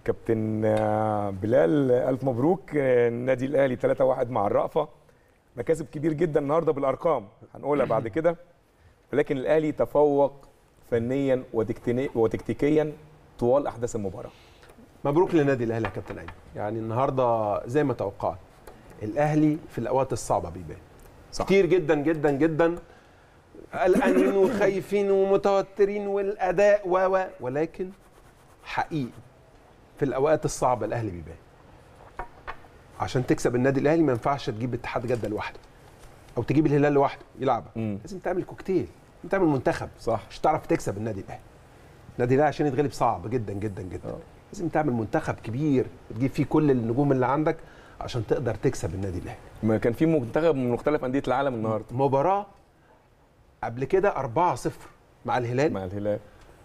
كابتن آه، بلال الف مبروك آه، النادي الاهلي 3-1 مع الرأفة مكاسب كبير جدا النهارده بالارقام هنقولها بعد كده ولكن الاهلي تفوق فنيا وتكتيني- وتكتيكيا طوال احداث المباراه مبروك للنادي الاهلي يا كابتن ايمن يعني النهارده زي ما توقعت الاهلي في الاوقات الصعبه بيبان صح. كتير جدا جدا جدا قلقانين وخايفين ومتوترين والاداء و و ولكن حقيقي في الاوقات الصعبه الاهلي بيبان عشان تكسب النادي الاهلي ما ينفعش تجيب اتحاد جده لوحده او تجيب الهلال لوحده يلعبها مم. لازم تعمل كوكتيل لازم تعمل منتخب صح مش هتعرف تكسب النادي الاهلي النادي الاهلي عشان يتغلب صعب جدا جدا جدا آه. لازم تعمل منتخب كبير وتجيب فيه كل النجوم اللي عندك عشان تقدر تكسب النادي الاهلي ما كان في منتخب من مختلف انديه العالم النهارده مباراه قبل كده 4-0 مع الهلال مع الهلال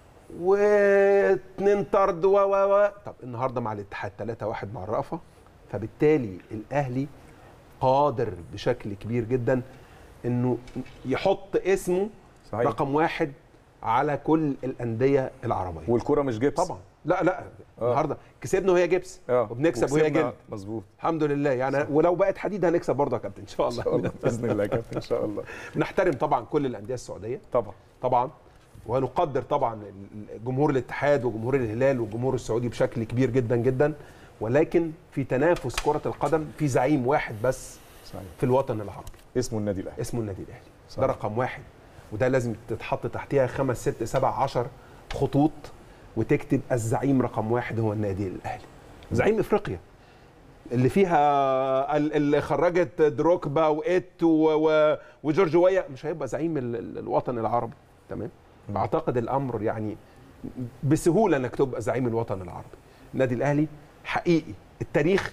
واثنين طرد و و و طب النهارده مع الاتحاد 3-1 مع الرأفة فبالتالي الاهلي قادر بشكل كبير جدا انه يحط اسمه صحيح رقم واحد على كل الانديه العربيه والكره مش جبس طبعا لا لا آه. النهارده كسبنا وهي جبس اه وبنكسب وهي وكسبنا. جلد مظبوط الحمد لله يعني ولو بقت حديد هنكسب برضه يا كابتن ان شاء ان شاء الله الله باذن الله يا كابتن ان شاء الله بنحترم طبعا كل الانديه السعوديه طبعا طبعا ونقدر طبعا جمهور الاتحاد وجمهور الهلال والجمهور السعودي بشكل كبير جدا جدا ولكن في تنافس كره القدم في زعيم واحد بس صحيح في الوطن العربي اسمه النادي الاهلي اسمه النادي الاهلي صحيح. ده رقم واحد وده لازم تتحط تحتها خمس ست سبع عشر خطوط وتكتب الزعيم رقم واحد هو النادي الاهلي زعيم افريقيا اللي فيها ال- اللي خرجت دروكبا وايت و- و- وجورج ويا مش هيبقى زعيم ال- ال- الوطن العربي تمام مم. اعتقد الامر يعني بسهوله انك تبقى زعيم الوطن العربي النادي الاهلي حقيقي التاريخ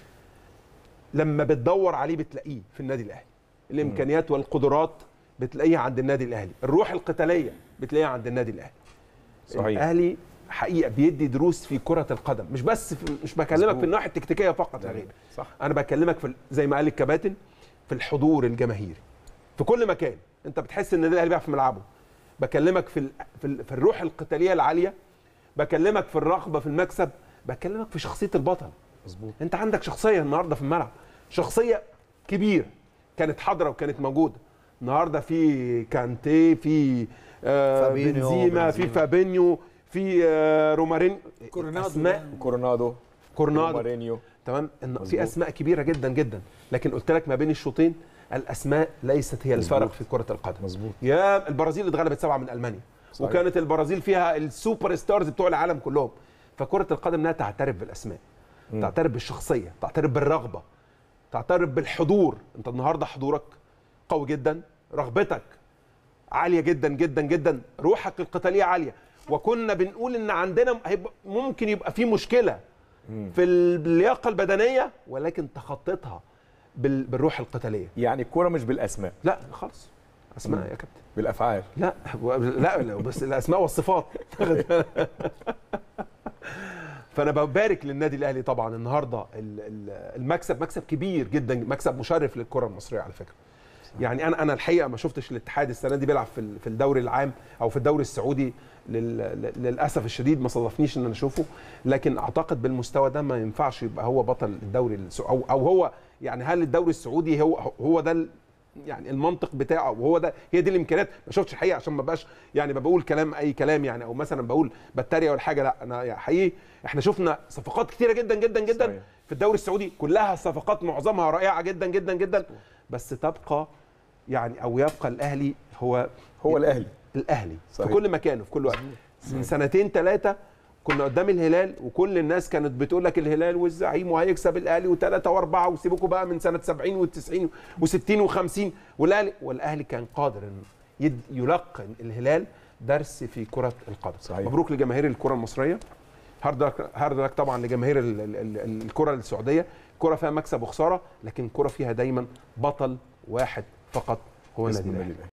لما بتدور عليه بتلاقيه في النادي الاهلي الامكانيات والقدرات بتلاقيها عند النادي الاهلي الروح القتاليه بتلاقيها عند النادي الاهلي صحيح الاهلي حقيقه بيدي دروس في كره القدم مش بس في مش بكلمك مظبوط. في الناحيه التكتيكيه فقط يا غير صح انا بكلمك في ال- زي ما قال الكباتن في الحضور الجماهيري في كل مكان انت بتحس ان النادي الاهلي بيلعب في ملعبه بكلمك في ال... في, ال... في الروح القتاليه العاليه بكلمك في الرغبه في المكسب بكلمك في شخصيه البطل مظبوط انت عندك شخصيه النهارده في الملعب شخصيه كبيره كانت حاضره وكانت موجوده النهارده في كانتي في آه فابينيو، بنزيما في بنزيما. فابينيو في آه رومارين كورنادو اسماء ده. كورونادو كورنادو مارينيو تمام إن مظبوط. في اسماء كبيره جدا جدا لكن قلت لك ما بين الشوطين الاسماء ليست هي الفرق مظبوط. في كره القدم مظبوط يا البرازيل اتغلبت سبعه من المانيا صحيح. وكانت البرازيل فيها السوبر ستارز بتوع العالم كلهم فكره القدم انها تعترف بالاسماء مم. تعترف بالشخصيه تعترف بالرغبه تعترف بالحضور انت النهارده حضورك قوي جدا رغبتك عاليه جدا جدا جدا روحك القتاليه عاليه وكنا بنقول ان عندنا هيبقى ممكن يبقى في مشكله مم. في اللياقه البدنيه ولكن تخطيتها بال- بالروح القتاليه يعني الكوره مش بالاسماء لا خالص اسماء مم. يا كابتن بالافعال لا و- لا لا بس الاسماء والصفات فانا ببارك للنادي الاهلي طبعا النهارده ال- ال- المكسب مكسب كبير جدا مكسب مشرف للكره المصريه على فكره يعني انا انا الحقيقه ما شفتش الاتحاد السنه دي بيلعب في ال- في الدوري العام او في الدوري السعودي لل- لل- للاسف الشديد ما صادفنيش ان انا اشوفه لكن اعتقد بالمستوى ده ما ينفعش يبقى هو بطل الدوري السع- او او هو يعني هل الدوري السعودي هو هو ده ال- يعني المنطق بتاعه وهو ده هي دي الامكانيات ما شفتش الحقيقه عشان ما بقاش يعني ما بقول كلام اي كلام يعني او مثلا بقول بتريق ولا حاجه لا انا يعني حقيقي احنا شفنا صفقات كتيره جدا جدا جدا صحيح. في الدوري السعودي كلها صفقات معظمها رائعه جدا جدا جدا بس تبقى يعني او يبقى الاهلي هو هو الاهلي الاهلي صحيح. في كل مكان وفي كل وقت من سنتين ثلاثه كنا قدام الهلال وكل الناس كانت بتقول لك الهلال والزعيم وهيكسب الاهلي وثلاثه واربعه وسيبكم بقى من سنه 70 و90 و60 و50 والاهلي والاهلي كان قادر انه يد- يلقن الهلال درس في كره القدم صحيح. مبروك لجماهير الكره المصريه هارد لك هارد لك طبعا لجماهير ال- ال- ال- الكره السعوديه كره فيها مكسب وخساره لكن كره فيها دايما بطل واحد فقط هو اسمه النادي النادي الاهلي الاهلي